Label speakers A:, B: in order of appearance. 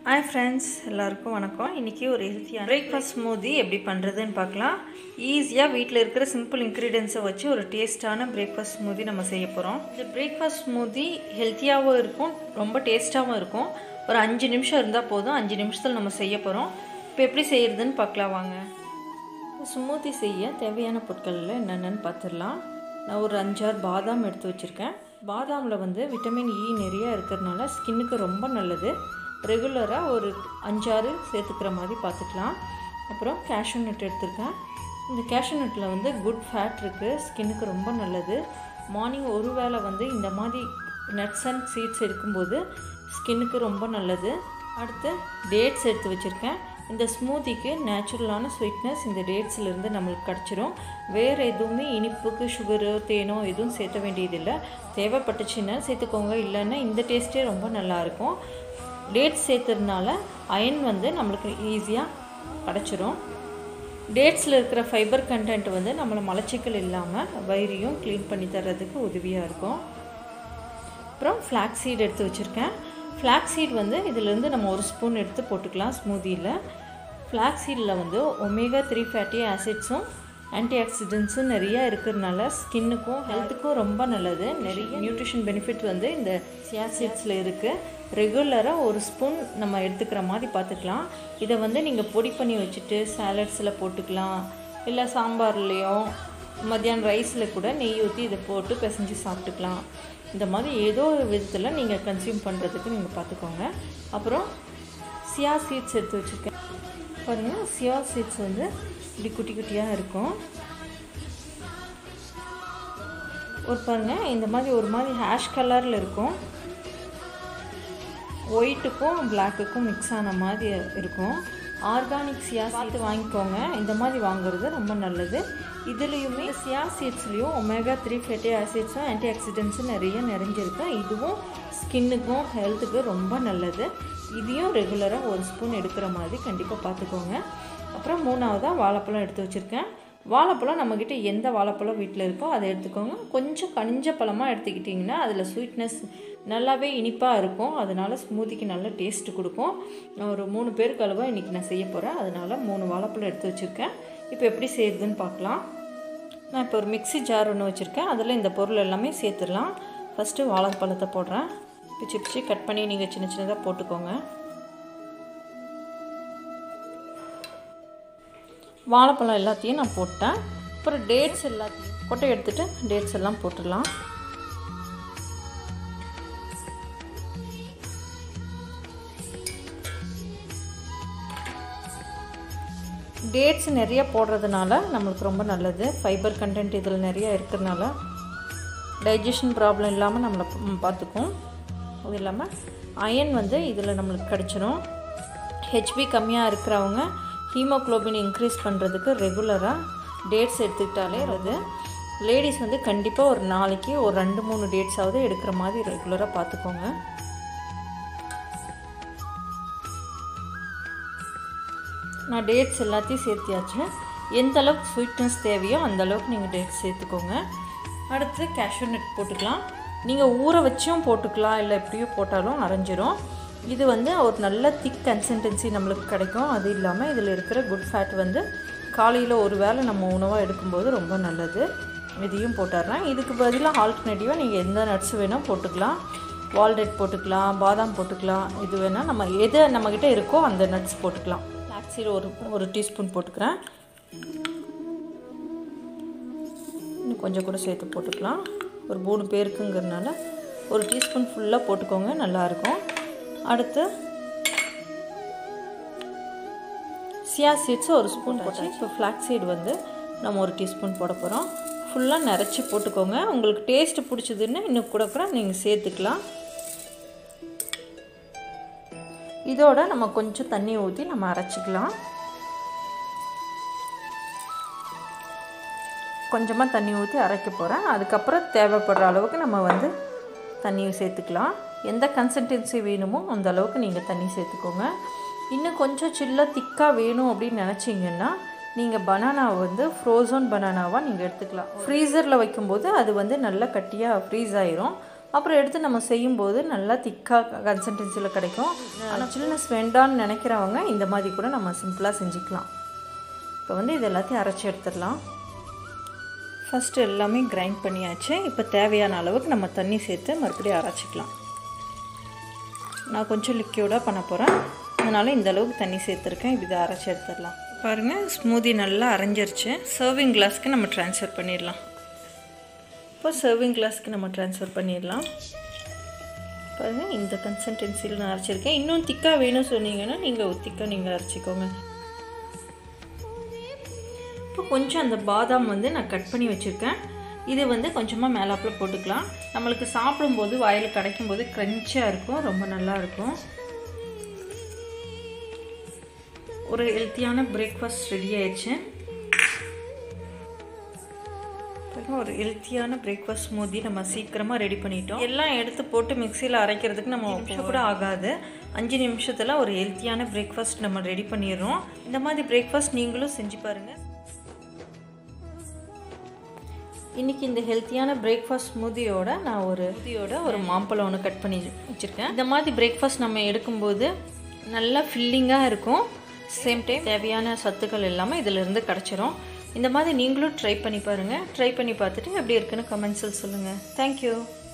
A: hi friends எல்லாருக்கும் வணக்கம் இன்றைக்கி ஒரு ஹெல்த்தியான பிரேக்ஃபாஸ்ட் ஸ்மூதி எப்படி பண்ணுறதுன்னு பார்க்கலாம் ஈஸியாக வீட்டில் இருக்கிற சிம்பிள் இன்க்ரீடியன்ஸை வச்சு ஒரு டேஸ்ட்டான பிரேக்ஃபாஸ்ட் ஸ்மூதி நம்ம செய்ய போகிறோம் இந்த பிரேக்ஃபாஸ்ட் ஸ்மூதி ஹெல்த்தியாகவும் இருக்கும் ரொம்ப டேஸ்ட்டாகவும் இருக்கும் ஒரு அஞ்சு நிமிஷம் இருந்தால் போதும் அஞ்சு நிமிஷத்தில் நம்ம செய்ய போகிறோம் இப்போ எப்படி செய்கிறதுன்னு பார்க்கலாம் வாங்க ஸ்மூத்தி செய்ய தேவையான பொருட்களில் என்னென்னு பார்த்துடலாம் நான் ஒரு அஞ்சாறு பாதாம் எடுத்து வச்சுருக்கேன் பாதாமில் வந்து விட்டமின் இ நிறைய இருக்கிறதுனால ஸ்கின்னுக்கு ரொம்ப நல்லது ரெகுலராக ஒரு அஞ்சாறு சேர்த்துக்கிற மாதிரி பார்த்துக்கலாம் அப்புறம் கேஷ்யூ நட் எடுத்திருக்கேன் இந்த கேஷ்யூ நட்டில் வந்து குட் ஃபேட் இருக்குது ஸ்கின்னுக்கு ரொம்ப நல்லது மார்னிங் ஒரு வேளை வந்து இந்த மாதிரி நட்ஸ் அண்ட் சீட்ஸ் எடுக்கும்போது ஸ்கின்னுக்கு ரொம்ப நல்லது அடுத்து டேட்ஸ் எடுத்து வச்சுருக்கேன் இந்த ஸ்மூத்திக்கு நேச்சுரலான ஸ்வீட்னஸ் இந்த டேட்ஸ்லேருந்து நம்மளுக்கு கிடச்சிரும் வேறு எதுவுமே இனிப்புக்கு சுகரு தேனோ எதுவும் சேர்த்த வேண்டியதில்லை தேவைப்பட்டுச்சுன்னா சேர்த்துக்கோங்க இல்லைன்னா இந்த டேஸ்ட்டே ரொம்ப நல்லாயிருக்கும் டேட்ஸ் சேர்த்துறதுனால அயன் வந்து நம்மளுக்கு ஈஸியாக கிடச்சிரும் டேட்ஸில் இருக்கிற ஃபைபர் கண்டென்ட் வந்து நம்மளை மலச்சிக்கல் இல்லாமல் வயிறையும் க்ளீன் பண்ணி தர்றதுக்கு உதவியாக இருக்கும் அப்புறம் ஃப்ளாக் சீட் எடுத்து வச்சுருக்கேன் ஃப்ளாக் சீட் வந்து இதிலேருந்து நம்ம ஒரு ஸ்பூன் எடுத்து போட்டுக்கலாம் ஸ்மூதியில் ஃப்ளாக் சீடில் வந்து ஒமேகா த்ரீ ஃபேட்டி ஆசிட்ஸும் ஆன்டி ஆக்சிடென்ட்ஸும் நிறையா இருக்கிறதுனால ஸ்கின்னுக்கும் ஹெல்த்துக்கும் ரொம்ப நல்லது நிறைய நியூட்ரிஷன் பெனிஃபிட் வந்து இந்த சியாசிட்ஸில் இருக்குது ரெகுலராக ஒரு ஸ்பூன் நம்ம எடுத்துக்கிற மாதிரி பார்த்துக்கலாம் இதை வந்து நீங்கள் பொடி பண்ணி வச்சுட்டு சாலட்ஸில் போட்டுக்கலாம் இல்லை சாம்பார்லேயோ மத்தியானம் ரைஸில் கூட நெய் ஊற்றி இதை போட்டு பிசைஞ்சு சாப்பிட்டுக்கலாம் இந்த மாதிரி ஏதோ ஒரு விதத்தில் நீங்கள் கன்சியூம் பண்ணுறதுக்கு நீங்கள் பார்த்துக்கோங்க அப்புறம் சியா சீட்ஸ் எடுத்து வச்சுருக்கேன் பாருங்கள் சியா சீட்ஸ் வந்து இப்படி குட்டி குட்டியாக இருக்கும் ஒரு பாருங்கள் இந்த மாதிரி ஒரு மாதிரி ஹேஷ் கலரில் இருக்கும் ஒயிட்டுக்கும் பிளாக்குக்கும் மிக்ஸ் ஆன மாதிரி இருக்கும் ஆர்கானிக் சியா பார்த்து வாங்கிக்கோங்க இந்த மாதிரி வாங்குறது ரொம்ப நல்லது இதுலேயுமே சியா சீட்ஸ்லேயும் ஒமேகா த்ரீ ஃபேட்டி ஆசிட்ஸும் ஆன்டி ஆக்சிடென்ட்ஸும் நிறைய நிறைஞ்சிருக்கு இதுவும் ஸ்கின்னுக்கும் ஹெல்த்துக்கும் ரொம்ப நல்லது இதையும் ரெகுலராக ஒரு ஸ்பூன் எடுக்கிற மாதிரி கண்டிப்பாக பார்த்துக்கோங்க அப்புறம் மூணாவதாக வாழைப்பழம் எடுத்து வச்சுருக்கேன் வாழைப்பழம் நம்மக்கிட்ட எந்த வாழைப்பழம் வீட்டில் இருக்கோ அதை எடுத்துக்கோங்க கொஞ்சம் கனிஞ்ச பழமாக எடுத்துக்கிட்டிங்கன்னா அதில் ஸ்வீட்னஸ் நல்லாவே இனிப்பாக இருக்கும் அதனால் ஸ்மூத்திக்கு நல்ல டேஸ்ட்டு கொடுக்கும் நான் ஒரு மூணு பேருக்கு அளவாக இன்றைக்கி நான் செய்ய போகிறேன் அதனால் மூணு வாழைப்பழம் எடுத்து வச்சுருக்கேன் இப்போ எப்படி செய்யுதுன்னு பார்க்கலாம் நான் இப்போ ஒரு மிக்சி ஜார் ஒன்று வச்சுருக்கேன் அதில் இந்த பொருள் எல்லாமே சேர்த்துடலாம் ஃபஸ்ட்டு வாழைப்பழத்தை போடுறேன் பிச்சு பிச்சு கட் பண்ணி நீங்கள் சின்ன சின்னதாக போட்டுக்கோங்க வாழைப்பழம் எல்லாத்தையும் நான் போட்டேன் அப்புறம் டேட்ஸ் எல்லாத்தையும் கொட்டை எடுத்துகிட்டு டேட்ஸ் எல்லாம் போட்டுடலாம் டேட்ஸ் நிறைய போடுறதுனால நம்மளுக்கு ரொம்ப நல்லது ஃபைபர் கண்டென்ட் இதில் நிறைய இருக்கிறதுனால டைஜஷன் ப்ராப்ளம் இல்லாமல் நம்மளை பார்த்துக்கும் அது இல்லாமல் அயன் வந்து இதில் நம்மளுக்கு கிடச்சிரும் ஹெச்பி கம்மியாக இருக்கிறவங்க ஹீமோக்ளோபின் இன்க்ரீஸ் பண்ணுறதுக்கு ரெகுலராக டேட்ஸ் எடுத்துக்கிட்டாலே அது லேடிஸ் வந்து கண்டிப்பாக ஒரு நாளைக்கு ஒரு ரெண்டு மூணு டேட்ஸாவது எடுக்கிற மாதிரி ரெகுலராக பார்த்துக்கோங்க நான் டேட்ஸ் எல்லாத்தையும் சேர்த்தியாச்சு எந்த அளவுக்கு ஸ்வீட்னஸ் தேவையோ அந்த அளவுக்கு நீங்கள் டேட்ஸ் சேர்த்துக்கோங்க அடுத்து கேஷ்யூ நட் போட்டுக்கலாம் நீங்கள் ஊற வச்சும் போட்டுக்கலாம் இல்லை எப்படியோ போட்டாலும் அரைஞ்சிரும் இது வந்து ஒரு நல்ல திக் கன்சிஸ்டன்சி நம்மளுக்கு கிடைக்கும் அது இல்லாமல் இதில் இருக்கிற குட் ஃபேட் வந்து காலையில் ஒரு வேளை நம்ம உணவாக எடுக்கும்போது ரொம்ப நல்லது இதையும் போட்டுடுறேன் இதுக்கு பதிலாக ஆல்டர்னேட்டிவாக நீங்கள் எந்த நட்ஸ் வேணால் போட்டுக்கலாம் வால்நட் போட்டுக்கலாம் பாதாம் போட்டுக்கலாம் இது வேணால் நம்ம எது நம்மக்கிட்ட இருக்கோ அந்த நட்ஸ் போட்டுக்கலாம் ஃப்ளாக்ஸீட் ஒரு ஒரு டீஸ்பூன் போட்டுக்கிறேன் இன்னும் கொஞ்சம் கூட சேர்த்து போட்டுக்கலாம் ஒரு மூணு பேருக்குங்கிறதுனால ஒரு டீஸ்பூன் ஃபுல்லாக போட்டுக்கோங்க நல்லாயிருக்கும் அடுத்து சியா சீட்ஸ் ஒரு ஸ்பூன் போட்டாச்சு இப்போ ஃப்ளாக் சீடு வந்து நம்ம ஒரு டீஸ்பூன் போட போகிறோம் ஃபுல்லாக நிறச்சி போட்டுக்கோங்க உங்களுக்கு டேஸ்ட்டு பிடிச்சதுன்னு இன்னும் கூட கூட நீங்கள் சேர்த்துக்கலாம் இதோட நம்ம கொஞ்சம் தண்ணி ஊற்றி நம்ம அரைச்சிக்கலாம் கொஞ்சமாக தண்ணி ஊற்றி அரைக்க போகிறேன் அதுக்கப்புறம் தேவைப்படுற அளவுக்கு நம்ம வந்து தண்ணியை சேர்த்துக்கலாம் எந்த கன்சிஸ்டன்சி வேணுமோ அந்த அளவுக்கு நீங்கள் தண்ணி சேர்த்துக்கோங்க இன்னும் கொஞ்சம் சில்லாக திக்காக வேணும் அப்படின்னு நினச்சிங்கன்னா நீங்கள் பனானாவை வந்து ஃப்ரோசன் பனானாவாக நீங்கள் எடுத்துக்கலாம் ஃப்ரீசரில் வைக்கும்போது அது வந்து நல்லா கட்டியாக ஃப்ரீஸ் ஆயிரும் அப்புறம் எடுத்து நம்ம செய்யும்போது நல்லா திக்காக கன்சிஸ்டன்சியில் கிடைக்கும் ஆனால் சில்னஸ் வேண்டான்னு நினைக்கிறவங்க இந்த மாதிரி கூட நம்ம சிம்பிளாக செஞ்சுக்கலாம் இப்போ வந்து இது எல்லாத்தையும் அரைச்சி எடுத்துடலாம் ஃபஸ்ட்டு எல்லாமே கிரைண்ட் பண்ணியாச்சு இப்போ தேவையான அளவுக்கு நம்ம தண்ணி சேர்த்து மறுபடியும் அரைச்சிக்கலாம் நான் கொஞ்சம் லிக்யூடாக பண்ண போகிறேன் அதனால் இந்த அளவுக்கு தண்ணி சேர்த்துருக்கேன் இதை அரைச்சி எடுத்துடலாம் பாருங்கள் ஸ்மூதி நல்லா அரைஞ்சிருச்சு சர்விங் கிளாஸ்க்கு நம்ம ட்ரான்ஸ்ஃபர் பண்ணிடலாம் இப்போ சர்விங் கிளாஸ்க்கு நம்ம ட்ரான்ஸ்ஃபர் பண்ணிடலாம் பாருங்கள் இந்த கன்சிஸ்டன்சியில் நான் அரைச்சிருக்கேன் இன்னும் திக்காக வேணும் சொன்னீங்கன்னா நீங்கள் திக்காக நீங்கள் அரைச்சிக்கோங்க இப்போ கொஞ்சம் அந்த பாதாம் வந்து நான் கட் பண்ணி வச்சுருக்கேன் இது வந்து கொஞ்சமாக மேலாப்பில் போட்டுக்கலாம் நம்மளுக்கு சாப்பிடும்போது வாயில் கிடைக்கும்போது க்ரன்ச்சியாக இருக்கும் ரொம்ப நல்லா இருக்கும் ஒரு ஹெல்த்தியான பிரேக்ஃபாஸ்ட் ரெடி ஆயிடுச்சு ஒரு ஹெல்த்தியான பிரேக்ஃபாஸ்ட் ஸ்மூதி நம்ம சீக்கிரமாக ரெடி பண்ணிட்டோம் எல்லாம் எடுத்து போட்டு மிக்சியில் அரைக்கிறதுக்கு நம்ம நிமிஷம் கூட ஆகாது அஞ்சு நிமிஷத்தில் ஒரு ஹெல்த்தியான பிரேக்ஃபாஸ்ட் நம்ம ரெடி பண்ணிடுறோம் இந்த மாதிரி பிரேக்ஃபாஸ்ட் நீங்களும் செஞ்சு பாருங்கள் இன்றைக்கி இந்த ஹெல்த்தியான பிரேக்ஃபாஸ்ட் ஸ்மூதியோட நான் ஒரு ஸ்மூதியோட ஒரு மாம்பழம் ஒன்று கட் பண்ணி வச்சுருக்கேன் இந்த மாதிரி பிரேக்ஃபாஸ்ட் நம்ம எடுக்கும்போது நல்லா ஃபில்லிங்காக இருக்கும் சேம் டைம் தேவையான சத்துக்கள் எல்லாமே இதிலிருந்து கிடச்சிரும் இந்த மாதிரி நீங்களும் ட்ரை பண்ணி பாருங்கள் ட்ரை பண்ணி பார்த்துட்டு எப்படி இருக்குன்னு கமெண்ட்ஸில் சொல்லுங்கள் தேங்க்யூ